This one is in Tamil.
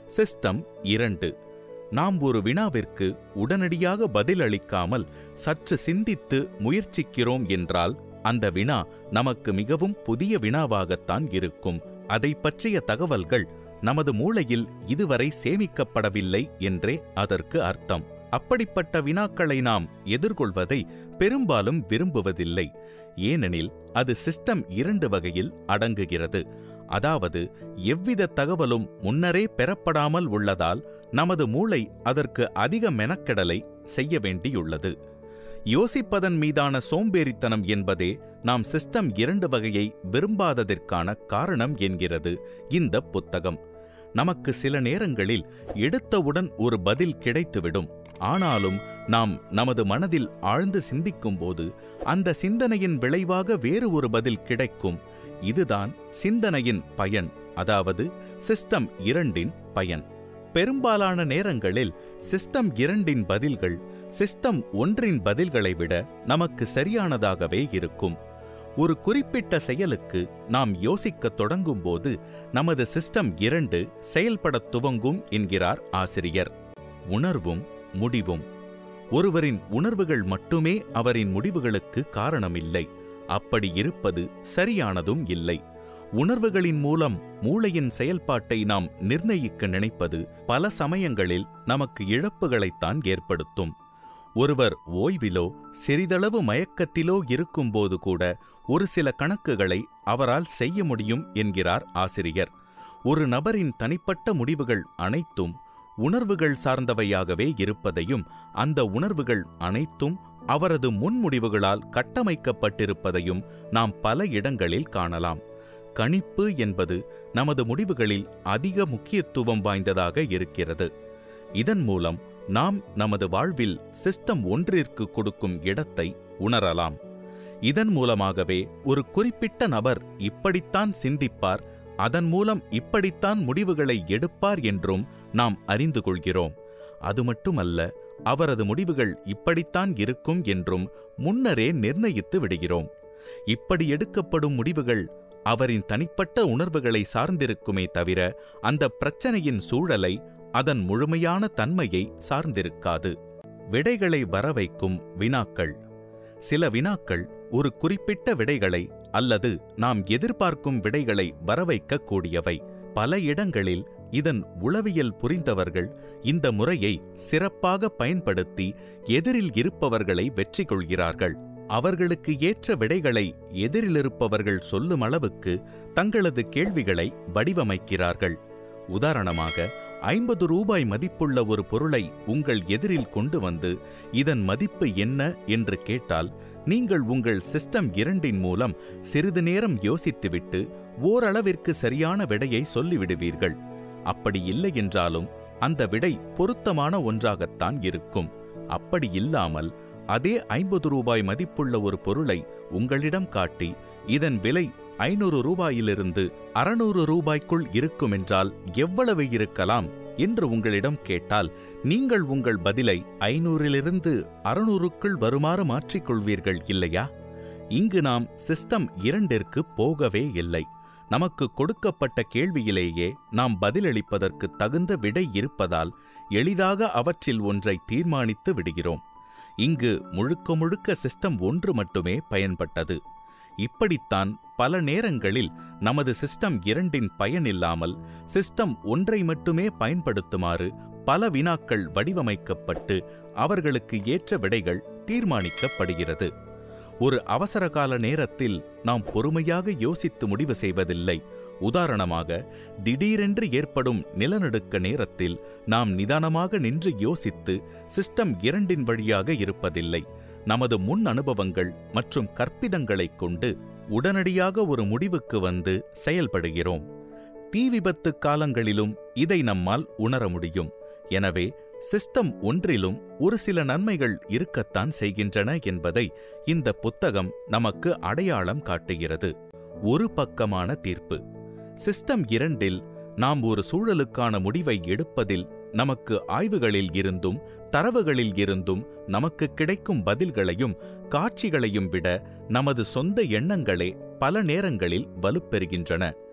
சிஸ்டம் இரண்டு நாம் ஒரு வினாவிற்கு உடனடியாக பதிலளிக்காமல் சற்று சிந்தித்து முயற்சிக்கிறோம் என்றால் அந்த வினா நமக்கு மிகவும் புதிய வினாவாகத்தான் இருக்கும் அதை பற்றிய தகவல்கள் நமது மூளையில் இதுவரை சேமிக்கப்படவில்லை என்றே அதற்கு அர்த்தம் அப்படிப்பட்ட வினாக்களை நாம் எதிர்கொள்வதை பெரும்பாலும் விரும்புவதில்லை ஏனெனில் அது சிஸ்டம் இரண்டு வகையில் அடங்குகிறது அதாவது எவ்வித தகவலும் முன்னரே பெறப்படாமல் உள்ளதால் நமது மூளை அதற்கு அதிக மெனக்கெடலை செய்ய வேண்டியுள்ளது யோசிப்பதன் மீதான சோம்பேறித்தனம் என்பதே நாம் சிஸ்டம் இரண்டு வகையை விரும்பாததற்கான காரணம் என்கிறது இந்த புத்தகம் நமக்கு சில நேரங்களில் எடுத்தவுடன் ஒரு பதில் கிடைத்துவிடும் ஆனாலும் நாம் நமது மனதில் ஆழ்ந்து சிந்திக்கும்போது அந்த சிந்தனையின் விளைவாக வேறு ஒரு பதில் கிடைக்கும் இதுதான் சிந்தனையின் பயன் அதாவது சிஸ்டம் இரண்டின் பயன் பெரும்பாலான நேரங்களில் சிஸ்டம் இரண்டின் பதில்கள் சிஸ்டம் ஒன்றின் பதில்களை விட நமக்கு சரியானதாகவே இருக்கும் ஒரு குறிப்பிட்ட செயலுக்கு நாம் யோசிக்கத் தொடங்கும்போது நமது சிஸ்டம் இரண்டு செயல்படத் துவங்கும் என்கிறார் ஆசிரியர் உணர்வும் முடிவும் ஒருவரின் உணர்வுகள் மட்டுமே அவரின் முடிவுகளுக்கு காரணமில்லை அப்படி இருப்பது சரியானதும் இல்லை உணர்வுகளின் மூலம் மூளையின் செயல்பாட்டை நாம் நிர்ணயிக்க நினைப்பது பல சமயங்களில் நமக்கு இழப்புகளைத்தான் ஏற்படுத்தும் ஒருவர் ஓய்விலோ சிறிதளவு மயக்கத்திலோ இருக்கும்போது கூட ஒரு சில கணக்குகளை அவரால் செய்ய முடியும் என்கிறார் ஆசிரியர் ஒரு நபரின் தனிப்பட்ட முடிவுகள் அனைத்தும் உணர்வுகள் சார்ந்தவையாகவே இருப்பதையும் அந்த உணர்வுகள் அனைத்தும் அவரது முன்முடிவுகளால் கட்டமைக்கப்பட்டிருப்பதையும் நாம் பல இடங்களில் காணலாம் கணிப்பு என்பது நமது முடிவுகளில் அதிக முக்கியத்துவம் வாய்ந்ததாக இருக்கிறது இதன் மூலம் நாம் நமது வாழ்வில் சிஸ்டம் ஒன்றிற்கு கொடுக்கும் இடத்தை உணரலாம் இதன் மூலமாகவே ஒரு குறிப்பிட்ட நபர் இப்படித்தான் சிந்திப்பார் அதன் மூலம் இப்படித்தான் முடிவுகளை எடுப்பார் என்றும் நாம் அறிந்து கொள்கிறோம் அது மட்டுமல்ல அவரது முடிவுகள் இப்படித்தான் இருக்கும் என்றும் முன்னரே நிர்ணயித்து விடுகிறோம் இப்படி எடுக்கப்படும் முடிவுகள் அவரின் தனிப்பட்ட உணர்வுகளை சார்ந்திருக்குமே தவிர அந்த பிரச்சனையின் சூழலை அதன் முழுமையான தன்மையை சார்ந்திருக்காது விடைகளை வரவைக்கும் வினாக்கள் சில வினாக்கள் ஒரு குறிப்பிட்ட விடைகளை அல்லது நாம் எதிர்பார்க்கும் விடைகளை வரவைக்கக் கூடியவை பல இடங்களில் இதன் உளவியல் புரிந்தவர்கள் இந்த முறையை சிறப்பாக பயன்படுத்தி எதிரில் இருப்பவர்களை வெற்றி கொள்கிறார்கள் அவர்களுக்கு ஏற்ற விடைகளை எதிரிலிருப்பவர்கள் சொல்லும் அளவுக்கு தங்களது கேள்விகளை வடிவமைக்கிறார்கள் உதாரணமாக ஐம்பது ரூபாய் மதிப்புள்ள ஒரு பொருளை உங்கள் எதிரில் கொண்டு வந்து இதன் மதிப்பு என்ன என்று கேட்டால் நீங்கள் உங்கள் சிஸ்டம் இரண்டின் மூலம் சிறிது நேரம் யோசித்துவிட்டு ஓரளவிற்கு சரியான விடையை சொல்லிவிடுவீர்கள் அப்படி இல்லை என்றாலும் அந்த விடை பொருத்தமான ஒன்றாகத்தான் இருக்கும் அப்படி இல்லாமல் அதே ஐம்பது ரூபாய் மதிப்புள்ள ஒரு பொருளை உங்களிடம் காட்டி இதன் விலை ஐநூறு ரூபாயிலிருந்து அறுநூறு ரூபாய்க்குள் இருக்குமென்றால் எவ்வளவு இருக்கலாம் என்று உங்களிடம் கேட்டால் நீங்கள் உங்கள் பதிலை ஐநூறிலிருந்து அறுநூறுக்குள் வருமாறு மாற்றிக்கொள்வீர்கள் இல்லையா இங்கு நாம் சிஸ்டம் இரண்டிற்கு போகவே இல்லை நமக்கு கொடுக்கப்பட்ட கேள்வியிலேயே நாம் பதிலளிப்பதற்கு தகுந்த விடை இருப்பதால் எளிதாக அவற்றில் ஒன்றை தீர்மானித்து விடுகிறோம் இங்கு முழுக்க முழுக்க சிஸ்டம் ஒன்று மட்டுமே பயன்பட்டது இப்படித்தான் பல நேரங்களில் நமது சிஸ்டம் இரண்டின் பயனில்லாமல் சிஸ்டம் ஒன்றை மட்டுமே பயன்படுத்துமாறு பல வினாக்கள் வடிவமைக்கப்பட்டு அவர்களுக்கு ஏற்ற விடைகள் தீர்மானிக்கப்படுகிறது ஒரு அவசரகால நேரத்தில் நாம் பொறுமையாக யோசித்து முடிவு செய்வதில்லை உதாரணமாக திடீரென்று ஏற்படும் நிலநடுக்க நேரத்தில் நாம் நிதானமாக நின்று யோசித்து சிஸ்டம் இரண்டின் வழியாக இருப்பதில்லை நமது முன் அனுபவங்கள் மற்றும் கற்பிதங்களைக் கொண்டு உடனடியாக ஒரு முடிவுக்கு வந்து செயல்படுகிறோம் தீ விபத்து காலங்களிலும் இதை நம்மால் உணர முடியும் எனவே சிஸ்டம் ஒன்றிலும் ஒரு சில நன்மைகள் இருக்கத்தான் செய்கின்றன என்பதை இந்த புத்தகம் நமக்கு அடையாளம் காட்டுகிறது ஒரு பக்கமான தீர்ப்பு சிஸ்டம் இரண்டில் நாம் ஒரு சூழலுக்கான முடிவை எடுப்பதில் நமக்கு ஆய்வுகளில் இருந்தும் தரவுகளில் இருந்தும் நமக்கு கிடைக்கும் பதில்களையும் காட்சிகளையும் விட நமது சொந்த எண்ணங்களே பல நேரங்களில் வலுப்பெறுகின்றன